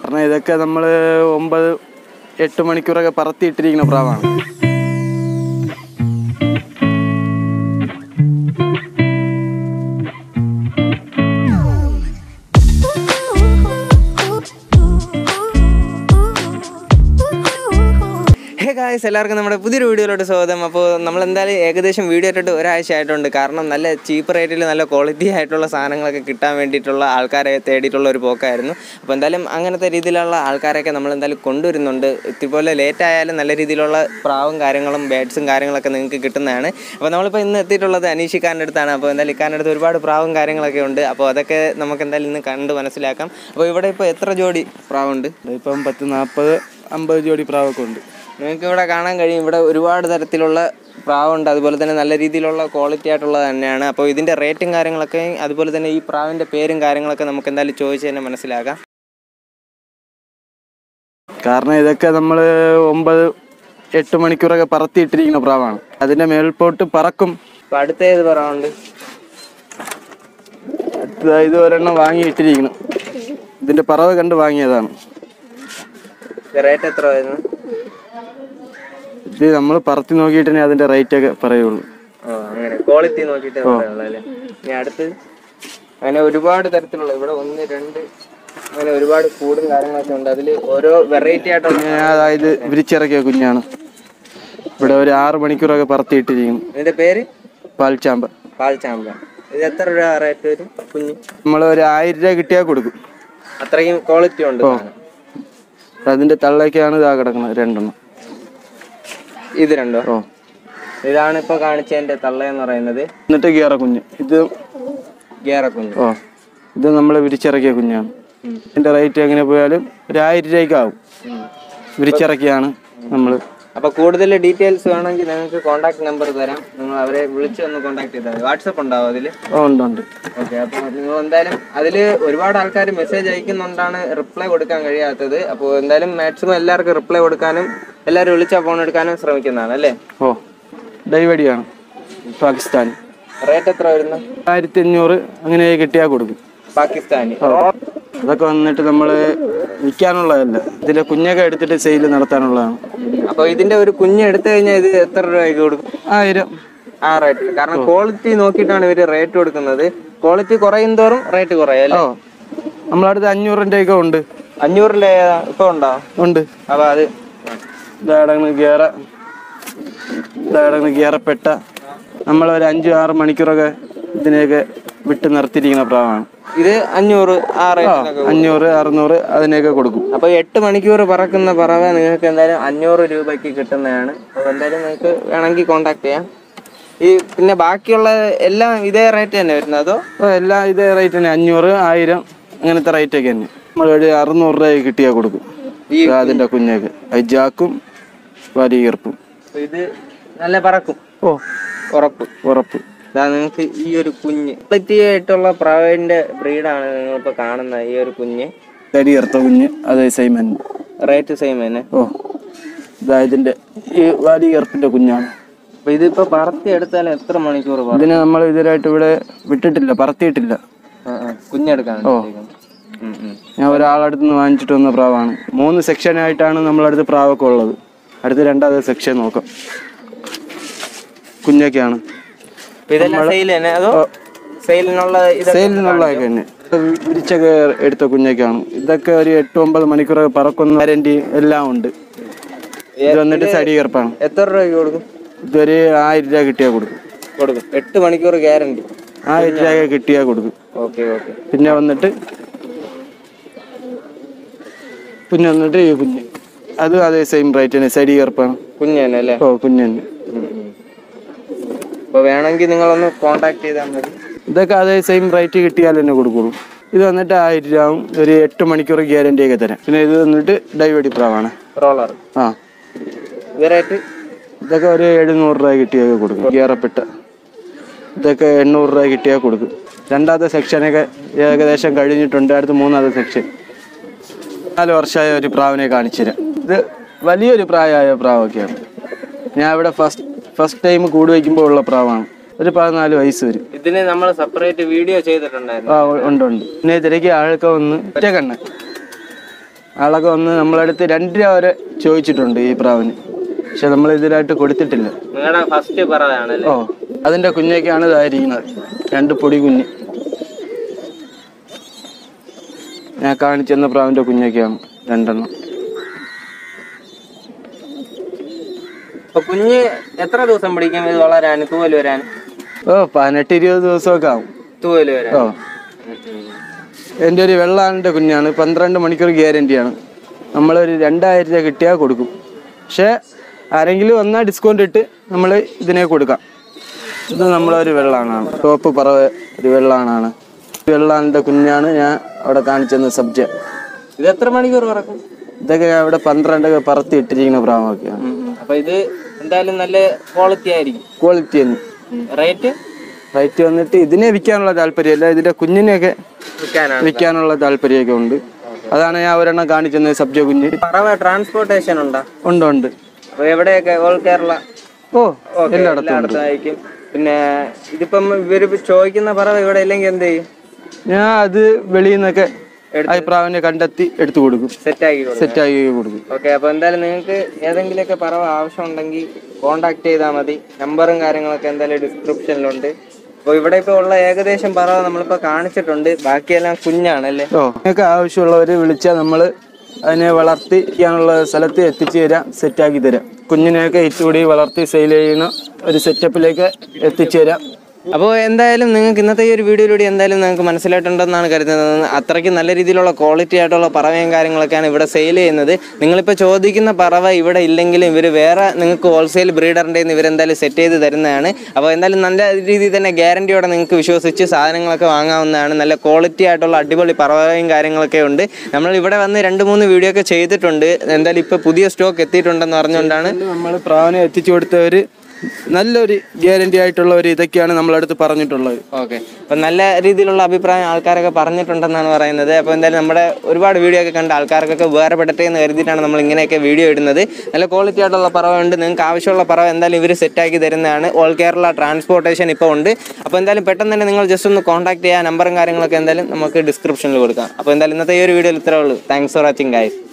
കാരണം ഇതൊക്കെ നമ്മൾ ഒമ്പത് എട്ട് മണിക്കൂറൊക്കെ പറത്തിയിട്ടിരിക്കുന്ന പ്രാവാണ് ഹേ ഗായ്സ് എല്ലാവർക്കും നമ്മുടെ പുതിയൊരു വീഡിയോയിലോട്ട് സ്വാഗതം അപ്പോൾ നമ്മൾ എന്തായാലും ഏകദേശം വീഡിയോ ഇട്ടിട്ട് ഒരാഴ്ച ആയിട്ടുണ്ട് കാരണം നല്ല ചീപ്പ് റേറ്റിൽ നല്ല ക്വാളിറ്റി ആയിട്ടുള്ള സാധനങ്ങളൊക്കെ കിട്ടാൻ വേണ്ടിയിട്ടുള്ള ആൾക്കാരെ തേടിയിട്ടുള്ള ഒരു പോക്കായിരുന്നു അപ്പോൾ എന്തായാലും അങ്ങനത്തെ രീതിയിലുള്ള ആൾക്കാരെയൊക്കെ നമ്മൾ എന്തായാലും കൊണ്ടുവരുന്നുണ്ട് ഇതുപോലെ ലേറ്റ് ആയാലും നല്ല രീതിയിലുള്ള പ്രാവും കാര്യങ്ങളും ബേഡ്സും കാര്യങ്ങളൊക്കെ നിങ്ങൾക്ക് കിട്ടുന്നതാണ് അപ്പോൾ നമ്മളിപ്പോൾ ഇന്ന് എത്തിയിട്ടുള്ളത് അനീഷിക്കാരൻ്റെ അടുത്താണ് അപ്പോൾ എന്തായാലും ഇക്കാരൻ്റെ അടുത്ത് ഒരുപാട് പ്രാവും കാര്യങ്ങളൊക്കെ ഉണ്ട് അപ്പോൾ അതൊക്കെ നമുക്ക് എന്തായാലും ഇന്ന് കണ്ട് മനസ്സിലാക്കാം അപ്പോൾ ഇവിടെ ഇപ്പോൾ എത്ര ജോഡി പ്രാവുണ്ട് ഇപ്പം പത്ത് നാൽപ്പത് അമ്പത് ജോഡി പ്രാവൊക്കെ ഉണ്ട് നിങ്ങൾക്ക് ഇവിടെ കാണാൻ കഴിയും ഇവിടെ ഒരുപാട് തരത്തിലുള്ള പ്രാവുണ്ട് അതുപോലെ തന്നെ നല്ല രീതിയിലുള്ള ക്വാളിറ്റി ആയിട്ടുള്ളത് തന്നെയാണ് അപ്പോൾ ഇതിൻ്റെ റേറ്റും കാര്യങ്ങളൊക്കെ അതുപോലെ തന്നെ ഈ പ്രാവിൻ്റെ പേരും കാര്യങ്ങളൊക്കെ നമുക്ക് എന്തായാലും ചോദിച്ച് തന്നെ മനസ്സിലാക്കാം കാരണം ഇതൊക്കെ നമ്മൾ ഒമ്പത് എട്ട് മണിക്കൂറൊക്കെ പറത്തിയിട്ടിരിക്കുന്ന പ്രാവാണ് അതിൻ്റെ മേൽപോട്ട് പറക്കും അപ്പോൾ അടുത്ത ഏത് പ്രാവുണ്ട് അടുത്തതായി ഇത് ഒരെണ്ണം വാങ്ങിയിട്ടിരിക്കണം ഇതിൻ്റെ പറവ് കണ്ട് വാങ്ങിയതാണ് റേറ്റ് എത്ര വരുന്നു ഇത് നമ്മൾ പറത്തി നോക്കിയിട്ട് തന്നെ അതിൻ്റെ റേറ്റൊക്കെ പറയുള്ളൂ ഓ അങ്ങനെ ക്വാളിറ്റി നോക്കിയിട്ട് പറയുള്ളൂ അല്ലേ ഇനി അടുത്ത് അങ്ങനെ ഒരുപാട് തരത്തിലുള്ള ഇവിടെ ഒന്ന് രണ്ട് അങ്ങനെ ഒരുപാട് കൂടും കാര്യങ്ങളൊക്കെ ഉണ്ട് അതിൽ ഓരോ വെറൈറ്റി ആയിട്ടുള്ള ഞാൻ അതായത് വിരിച്ചിറക്കിയ കുഞ്ഞാണ് ഇവിടെ ഒരു ആറ് മണിക്കൂറൊക്കെ പറത്തിയിട്ടിരിക്കുന്നു ഇതിൻ്റെ പേര് പാൽച്ചാമ്പ പാൽ ചാമ്പ ഇത് എത്ര രൂപ റേറ്റ് വരും കുഞ്ഞ് നമ്മൾ ഒരു ആയിരം രൂപ കിട്ടിയാൽ കൊടുക്കും അത്രയും ക്വാളിറ്റി ഉണ്ട് സാധനം. അതിൻ്റെ തള്ളയ്ക്കാണ് ഇതാ കിടക്കുന്നത് രണ്ടെണ്ണം ഇത് രണ്ടോ ഓ ഇതാണ് ഇപ്പൊ കാണിച്ചതിന്റെ തള്ള എന്ന് പറയുന്നത് എന്നിട്ട് ഗിയറ കുഞ്ഞ് ഇത് ഗേറക്കുഞ്ഞ് ഓ ഇത് നമ്മൾ വിരിച്ചിറക്കിയ കുഞ്ഞാണ് ഇതിൻ്റെ റേറ്റ് എങ്ങനെ പോയാലും ഒരു ആയിരം രൂപയ്ക്ക് ആവും വിരിച്ചിറക്കിയാണ് നമ്മൾ അപ്പൊ കൂടുതൽ ഡീറ്റെയിൽസ് വേണമെങ്കിൽ നിങ്ങൾക്ക് കോൺടാക്ട് നമ്പർ തരാം നിങ്ങൾ അവരെ വിളിച്ച് ഒന്ന് കോൺടാക്ട് ചെയ്താൽ മതി വാട്സപ്പ് ഉണ്ടാവും അതില് ഓ ഉണ്ട് ഉണ്ട് ഓക്കെ അപ്പോൾ നിങ്ങൾ എന്തായാലും അതില് ഒരുപാട് ആൾക്കാർ മെസ്സേജ് അയക്കുന്നുണ്ടാണ് റിപ്ലൈ കൊടുക്കാൻ കഴിയാത്തത് അപ്പോൾ എന്തായാലും മാക്സിമം എല്ലാവർക്കും റിപ്ലൈ കൊടുക്കാനും എല്ലാവരും വിളിച്ചാൽ ഫോൺ എടുക്കാനും ശ്രമിക്കുന്നതാണ് അല്ലേ ഓ ഡൈവടിയാണ് പാകിസ്ഥാൻ റേറ്റ് എത്ര വരുന്നു ആയിരത്തി അഞ്ഞൂറ് അങ്ങനെ കിട്ടിയാൽ കൊടുക്കും പാകിസ്ഥാനി അതൊക്കെ വന്നിട്ട് നമ്മൾ വിൽക്കാനുള്ളതല്ല ഇതിലെ കുഞ്ഞൊക്കെ എടുത്തിട്ട് സെയിൽ നടത്താനുള്ളതാണ് അപ്പോൾ ഇതിന്റെ ഒരു കുഞ്ഞ് എടുത്തു കഴിഞ്ഞാൽ ഇത് എത്ര രൂപയ്ക്ക് കൊടുക്കും ആയിരം ആ റേറ്റ് കാരണം ക്വാളിറ്റി നോക്കിയിട്ടാണ് ഇവര് റേറ്റ് കൊടുക്കുന്നത് ക്വാളിറ്റി കുറയും തോറും റേറ്റ് കുറയും അല്ലേ ഓ നമ്മളടുത്ത് അഞ്ഞൂറിൻ്റെ ഒക്കെ ഉണ്ട് അഞ്ഞൂറിന്റെ ഇപ്പൊ ഉണ്ടോ ഉണ്ട് അപ്പൊ അത് ഇതാടങ്ങ് ഗിയറ ഇതാടങ്ങ് ഗിയറപ്പെട്ട നമ്മളൊരു അഞ്ച് ആറ് മണിക്കൂറൊക്കെ ഇതിനെയൊക്കെ വിട്ട് നിർത്തിയിരിക്കുന്ന പ്രാവാണ് ഇത് അഞ്ഞൂറ് ആ റേറ്റിനൊക്കെ അഞ്ഞൂറ് അറുന്നൂറ് അതിനെയൊക്കെ കൊടുക്കും അപ്പൊ എട്ട് മണിക്കൂർ പറക്കുന്ന പറവ നിങ്ങൾക്ക് എന്തായാലും അഞ്ഞൂറ് രൂപയ്ക്ക് കിട്ടുന്നതാണ് അപ്പൊ എന്തായാലും നിങ്ങൾക്ക് വേണമെങ്കിൽ കോണ്ടാക്ട് ചെയ്യാം ഈ പിന്നെ ബാക്കിയുള്ള എല്ലാം ഇതേ റേറ്റ് തന്നെ വരുന്നത് അതോ അപ്പോൾ എല്ലാം ഇതേ റേറ്റ് തന്നെ അഞ്ഞൂറ് ആയിരം അങ്ങനത്തെ റേറ്റൊക്കെ തന്നെ നമ്മളൊരു അറുന്നൂറ് രൂപ കിട്ടിയാൽ കൊടുക്കും ഈ ഇതാ അതിൻ്റെ കുഞ്ഞൊക്കെ അജാക്കും വലിയ ഈർപ്പും അപ്പൊ ഇത് നല്ല പറക്കും ഓ ഉറപ്പ് ഉറപ്പ് ഇതാ നിങ്ങൾക്ക് ഈ ഒരു കുഞ്ഞ് ക്വാളിറ്റി ആയിട്ടുള്ള പ്രാവിന്റെ ബ്രീഡാണ് നിങ്ങളിപ്പോ കാണുന്ന ഈ ഒരു കുഞ്ഞ് തടി ഈർത്ത കുഞ്ഞ് അതേ സെയിം തന്നെ റേറ്റ് സെയിം തന്നെ ഓ ഇതാ ഇതിൻ്റെ ഈ വലിയ ഈർപ്പിൻ്റെ കുഞ്ഞാണ് അപ്പൊ ഇതിപ്പോ പറത്തി എടുത്താൽ എത്ര മണിക്കൂർ പറ ഇതിനെ നമ്മൾ ഇതുവരായിട്ട് ഇവിടെ വിട്ടിട്ടില്ല പറത്തിയിട്ടില്ല കുഞ്ഞെടുക്കാൻ ഞാൻ ഒരാളടുത്ത് നിന്ന് വാങ്ങിച്ചിട്ട് വന്ന പ്രാവാണ് മൂന്ന് സെക്ഷനായിട്ടാണ് നമ്മളടുത്ത് പ്രാവൊക്കെ ഉള്ളത് അടുത്ത് രണ്ടാമത്തെ സെക്ഷൻ നോക്കാം കുഞ്ഞൊക്കെയാണ് ഇതെല്ലാം സെയിൽ തന്നെ അതോ സെയിലിനുള്ള ഇത് സെയിലിനുള്ളതൊക്കെ തന്നെ ഇത് വിരിച്ചൊക്കെ എടുത്ത കുഞ്ഞൊക്കെയാണ് ഇതൊക്കെ ഒരു എട്ട് ഒമ്പത് മണിക്കൂറൊക്കെ പറക്കുന്ന വാരണ്ടി എല്ലാം ഉണ്ട് ഇത് വന്നിട്ട് സടീകർപ്പാണ് എത്ര രൂപയ്ക്ക് കൊടുക്കും ഇതൊരു ആയിരം രൂപ കിട്ടിയാൽ കൊടുക്കും കൊടുക്കും എട്ട് മണിക്കൂർ ഗ്യാരണ്ടി ആയിരം രൂപ കിട്ടിയാൽ കൊടുക്കും ഓക്കെ ഓക്കെ പിന്നെ വന്നിട്ട് പിന്നെ വന്നിട്ട് ഈ കുഞ്ഞ് അതും അതേ സെയിം റേറ്റ് തന്നെ സടീകർപ്പാണ് കുഞ്ഞ് തന്നെ അല്ലേ ഓ കുഞ്ഞ് തന്നെ അപ്പൊ വേണമെങ്കിൽ നിങ്ങളൊന്ന് കോണ്ടാക്ട് ചെയ്താൽ മതി ഇതൊക്കെ അതേ സെയിം റേറ്റ് കിട്ടിയാൽ തന്നെ കൊടുക്കുള്ളൂ ഇത് വന്നിട്ട് ആയിരം രൂപ ആവും ഒരു എട്ട് മണിക്കൂർ ഗ്യാരണ്ടി ഒക്കെ തരാം പിന്നെ ഇത് വന്നിട്ട് ഡൈവടി പ്രാവാണ് റോളർ ആ ഇത് റേറ്റ് ഇതൊക്കെ ഒരു എഴുന്നൂറ് രൂപ കിട്ടിയൊക്കെ കൊടുക്കും ഗിയറപ്പെട്ട ഇതൊക്കെ എണ്ണൂറ് രൂപ കിട്ടിയാൽ കൊടുക്കും രണ്ടാമത്തെ സെക്ഷനൊക്കെ ഏകദേശം കഴിഞ്ഞിട്ടുണ്ട് അടുത്ത മൂന്നാമത്തെ സെക്ഷൻ നാല് വർഷമായ ഒരു പ്രാവിനെ കാണിച്ചു തരാം ഇത് വലിയൊരു പ്രായമായ പ്രാവൊക്കെയാണ് ഞാൻ ഇവിടെ ഫസ്റ്റ് ഫസ്റ്റ് ടൈം കൂട് വയ്ക്കുമ്പോൾ ഉള്ള പ്രാവാണ് ഒരു പതിനാല് വയസ്സ് വരും ഇതിന് നമ്മൾ സെപ്പറേറ്റ് വീഡിയോ ചെയ്തിട്ടുണ്ടായിരുന്നു ആ ഉ- ഉണ്ട് ഉണ്ട് പിന്നെ തിരക്ക് ആഴൊക്കെ വന്ന് ഒറ്റ കണ്ണ് ആളൊക്കെ വന്ന് നമ്മളടുത്ത് രണ്ട് രൂപ വരെ ചോദിച്ചിട്ടുണ്ട് ഈ പ്രാവിന് പക്ഷെ നമ്മൾ ഇതിനായിട്ട് കൊടുത്തിട്ടില്ല നിങ്ങളുടെ ഫസ്റ്റ് പറവാണല്ലേ ഓ അതിന്റെ കുഞ്ഞൊക്കെയാണ് ഇതായിരിക്കുന്നത് രണ്ട് പൊടി കുഞ്ഞ് ഞാൻ കാണിച്ചെന്ന പ്രാവിന്റെ കുഞ്ഞൊക്കെയാണ് രണ്ടെണ്ണം അപ്പൊ കുഞ്ഞ് എത്ര ദിവസം പിടിക്കും ഇത് വളരാൻ തൂവൽ വരാൻ ഓ പതിനെട്ട് ഇരുപത് ദിവസമൊക്കെ ആവും തൂവൽ വരാൻ ഓ എൻ്റെ ഒരു വെള്ളാണിൻ്റെ കുഞ്ഞാണ് പന്ത്രണ്ട് മണിക്കൂർ ഗ്യാരണ്ടിയാണ് നമ്മളൊരു രണ്ടായിരം രൂപ കിട്ടിയാൽ കൊടുക്കും പക്ഷേ ആരെങ്കിലും വന്നാൽ ഡിസ്കൗണ്ട് ഇട്ട് നമ്മൾ ഇതിനെ കൊടുക്കാം ഇത് നമ്മളൊരു വെള്ളാണാണ് ടോപ്പ് പറവ ഒരു വെള്ളാണാണ് വെള്ളാണിൻ്റെ കുഞ്ഞാണ് ഞാൻ അവിടെ കാണിച്ചെന്ന സബ്ജക്റ്റ് ഇത് എത്ര മണിക്കൂർ പറക്കും ഇതൊക്കെ ഞാൻ ഇവിടെ പന്ത്രണ്ടൊക്കെ പറത്തി ഇട്ടിരിക്കുന്ന പ്രാവൊക്കെയാണ് അപ്പൊ ഇത് എന്തായാലും നല്ല ക്വാളിറ്റി ആയിരിക്കും ക്വാളിറ്റി തന്നെ റേറ്റ് റേറ്റ് വന്നിട്ട് ഇതിനെ വിൽക്കാനുള്ള താല്പര്യമല്ല ഇതിൻ്റെ കുഞ്ഞിനെയൊക്കെ വിൽക്കാനാണ് വിൽക്കാനുള്ള താല്പര്യമൊക്കെ ഉണ്ട് അതാണ് ഞാൻ ഒരെണ്ണം കാണിച്ചെന്നത് സബ്ജ കുഞ്ഞ് പറവ ട്രാൻസ്പോർട്ടേഷൻ ഉണ്ടോ ഉണ്ട് ഉണ്ട് അപ്പൊ എവിടെയൊക്കെ ഓൾ കേരള ഓ ഓക്കേ, എല്ലായിടത്തും ഉണ്ട് എല്ലായിടത്തായിരിക്കും പിന്നെ ഇതിപ്പം ഇവര് ചോദിക്കുന്ന പറവ ഇവിടെ ഇല്ലെങ്കിൽ എന്ത് ചെയ്യും ഞാൻ അത് വെളിയിൽ നിന്നൊക്കെ അഭിപ്രായനെ കണ്ടെത്തി എടുത്തു കൊടുക്കും സെറ്റ് ആക്കി കൊടുക്കും സെറ്റ് ആക്കി കൊടുക്കും ഓക്കെ അപ്പൊ എന്തായാലും നിങ്ങൾക്ക് ഏതെങ്കിലുമൊക്കെ പറവ ആവശ്യം ഉണ്ടെങ്കിൽ കോണ്ടാക്ട് ചെയ്താൽ മതി നമ്പറും കാര്യങ്ങളൊക്കെ എന്തായാലും ഡിസ്ക്രിപ്ഷനിലുണ്ട് അപ്പോൾ ഇവിടെ ഇപ്പോൾ ഉള്ള ഏകദേശം പറവ നമ്മളിപ്പോൾ കാണിച്ചിട്ടുണ്ട് ബാക്കിയെല്ലാം കുഞ്ഞാണല്ലേ ഓ നിങ്ങൾക്ക് ആവശ്യമുള്ളവർ വിളിച്ചാൽ നമ്മൾ അതിനെ വളർത്തിക്കാനുള്ള സ്ഥലത്ത് എത്തിച്ചു തരാം സെറ്റാക്കി തരാം കുഞ്ഞിനെയൊക്കെ ഇച്ചുകൂടി വളർത്തി സെയിൽ ചെയ്യുന്ന ഒരു സെറ്റപ്പിലേക്ക് എത്തിച്ചു തരാം അപ്പോൾ എന്തായാലും നിങ്ങൾക്ക് ഇന്നത്തെ ഈ ഒരു വീഡിയോയിലൂടെ എന്തായാലും നിങ്ങൾക്ക് മനസ്സിലായിട്ടുണ്ടെന്നാണ് കരുതുന്നത് അത്രയ്ക്ക് നല്ല രീതിയിലുള്ള ക്വാളിറ്റി ആയിട്ടുള്ള പറവയും കാര്യങ്ങളൊക്കെയാണ് ഇവിടെ സെയിൽ ചെയ്യുന്നത് നിങ്ങളിപ്പോൾ ചോദിക്കുന്ന പറവ ഇവിടെ ഇല്ലെങ്കിലും ഇവർ വേറെ നിങ്ങൾക്ക് ഹോൾസെയിൽ ബ്രീഡറിൻ്റെ നിന്ന് ഇവരെന്തായാലും സെറ്റ് ചെയ്ത് തരുന്നതാണ് അപ്പോൾ എന്തായാലും നല്ല രീതിയിൽ തന്നെ ഗ്യാരണ്ടിയോടെ നിങ്ങൾക്ക് വിശ്വസിച്ച് സാധനങ്ങളൊക്കെ വാങ്ങാവുന്നതാണ് നല്ല ക്വാളിറ്റി ആയിട്ടുള്ള അടിപൊളി പറവയും കാര്യങ്ങളൊക്കെ ഉണ്ട് നമ്മൾ ഇവിടെ വന്ന് രണ്ട് മൂന്ന് വീഡിയോ ഒക്കെ ചെയ്തിട്ടുണ്ട് എന്തായാലും ഇപ്പോൾ പുതിയ സ്റ്റോക്ക് എത്തിയിട്ടുണ്ടെന്ന് പറഞ്ഞുകൊണ്ടാണ് നമ്മൾ പ്രാവനെ എത്തിച്ചു കൊടുത്തവർ നല്ലൊരു ഗ്യാരണ്ടി ആയിട്ടുള്ള ഒരു ഇതൊക്കെയാണ് നമ്മളടുത്ത് പറഞ്ഞിട്ടുള്ളത് ഓക്കെ അപ്പം നല്ല രീതിയിലുള്ള അഭിപ്രായം ആൾക്കാരൊക്കെ പറഞ്ഞിട്ടുണ്ടെന്നാണ് പറയുന്നത് അപ്പോൾ എന്തായാലും നമ്മുടെ ഒരുപാട് വീഡിയോ ഒക്കെ കണ്ട ആൾക്കാർക്കൊക്കെ ഉപകാരപ്പെടട്ടെ എന്ന് കരുതിയിട്ടാണ് നമ്മൾ ഇങ്ങനെയൊക്കെ വീഡിയോ ഇടുന്നത് നല്ല ക്വാളിറ്റി ആയിട്ടുള്ള പറവുണ്ട് നിങ്ങൾക്ക് ആവശ്യമുള്ള പറവ് എന്തായാലും ഇവർ സെറ്റാക്കി തരുന്നതാണ് ഓൾ കേരള ട്രാൻസ്പോർട്ടേഷൻ ഇപ്പോൾ ഉണ്ട് അപ്പോൾ എന്തായാലും പെട്ടെന്ന് തന്നെ നിങ്ങൾ ജസ്റ്റ് ഒന്ന് കോൺടാക്ട് ചെയ്യുക നമ്പറും കാര്യങ്ങളൊക്കെ എന്തായാലും നമുക്ക് ഡിസ്ക്രിപ്ഷനിൽ കൊടുക്കാം അപ്പോൾ എന്തായാലും ഇന്നത്തെ ഈ ഒരു വീഡിയോയിൽ ഇത്രേ ഉള്ളൂ താങ്ക്സ് ഫോർ വാച്ചിങ് ഗൈസ്